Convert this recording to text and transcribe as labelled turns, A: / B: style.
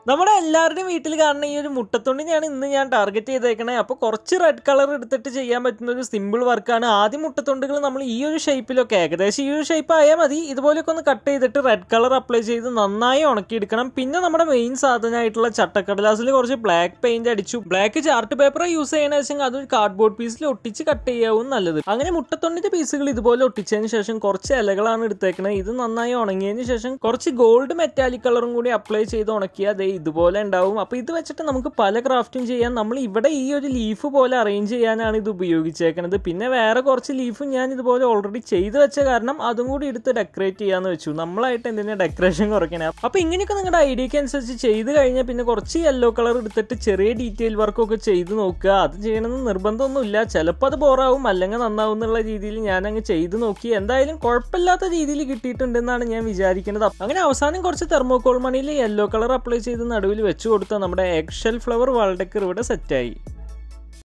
A: നമ്മുടെ എല്ലാവരുടെയും വീട്ടിൽ കാണുന്ന ഈ ഒരു മുട്ടത്തൊണ്ടിനെയാണ് ഇന്ന് ഞാൻ ടാർഗറ്റ് ചെയ്തേക്കണേ അപ്പോൾ കുറച്ച് റെഡ് കളർ എടുത്തിട്ട് ചെയ്യാൻ പറ്റുന്ന ഒരു സിമ്പിൾ വർക്കാണ് ആദ്യം മുട്ടത്തൊണ്ടുകൾ നമ്മൾ ഈ ഒരു ഷേപ്പിലൊക്കെ ഏകദേശം ഈ ഒരു ഷേപ്പ് ആയാൽ മതി ഇതുപോലെയൊക്കെ ഒന്ന് കട്ട് ചെയ്തിട്ട് റെഡ് കളർ അപ്ലൈ ചെയ്ത് നന്നായി ഉണക്കിയെടുക്കണം പിന്നെ നമ്മുടെ മെയിൻ സാധനമായിട്ടുള്ള ചട്ടക്കടലാസിൽ കുറച്ച് ബ്ലാക്ക് പെയിന്റ് അടിച്ചു ബ്ലാക്ക് ചാർട്ട് പേപ്പർ യൂസ് ചെയ്യണ വെച്ചെങ്കിൽ അതൊരു കാർഡ്ബോർഡ് പീസിൽ ഒട്ടിച്ച് കട്ട് ചെയ്യാവും നല്ലത് അങ്ങനെ മുട്ടത്തൊണ്ടിന്റെ പീസുകൾ ഇതുപോലെ ഒട്ടിച്ചതിന് ശേഷം കുറച്ച് ഇലകളാണ് എടുത്തേക്കണത് ഇത് നന്നായി ഉണങ്ങിയതിന് ശേഷം കുറച്ച് ഗോൾഡ് മെറ്റാലിക് കളറും കൂടി അപ്ലൈ ചെയ്ത് ഉണക്കിയാൽ ദേ ഇതുപോലെ ഉണ്ടാവും അപ്പോൾ ഇത് വെച്ചിട്ട് നമുക്ക് പല ക്രാഫ്റ്റും ചെയ്യാം നമ്മൾ ഇവിടെ ഈ ഒരു ലീഫ് പോലെ അറേഞ്ച് ചെയ്യാനാണ് ഇത് ഉപയോഗിച്ചേക്കുന്നത് പിന്നെ വേറെ കുറച്ച് ലീഫും ഞാൻ ഇതുപോലെ ഓൾറെഡി ചെയ്തു വെച്ച കാരണം അതും കൂടി എടുത്ത് ഡെക്കറേറ്റ് ചെയ്യാന്ന് വെച്ചു നമ്മളായിട്ട് എന്തിനാ ഡെക്കറേഷൻ കുറയ്ക്കണേ അപ്പോൾ ഇങ്ങനെയൊക്കെ നിങ്ങളുടെ ഐഡിയക്ക് അനുസരിച്ച് ചെയ്ത് കഴിഞ്ഞാൽ പിന്നെ കുറച്ച് യെല്ലോ കളർ എടുത്തിട്ട് ചെറിയ ഡീറ്റെയിൽ വർക്കൊക്കെ ചെയ്ത് നോക്കുക അത് ചെയ്യണമെന്ന് നിർബന്ധമൊന്നുമില്ല ചിലപ്പോൾ അത് ബോറാവും അല്ലെങ്കിൽ നന്നാവും എന്നുള്ള രീതിയിൽ ഞാൻ അങ്ങ് ചെയ്ത് നോക്കി എന്തായാലും കുഴപ്പമില്ലാത്ത രീതിയിൽ കിട്ടിയിട്ടുണ്ടെന്നാണ് ഞാൻ വിചാരിക്കുന്നത് അങ്ങനെ അവസാനം കുറച്ച് തെർമോകോൾ മണിയിൽ യെല്ലോ കളർ അപ്ലൈ ചെയ്ത് നടുവിൽ വെച്ച് കൊടുത്താൽ നമ്മുടെ എഗ് ഷെൽ ഫ്ലവർ വാൾഡക്കർ ഇവിടെ സെറ്റായി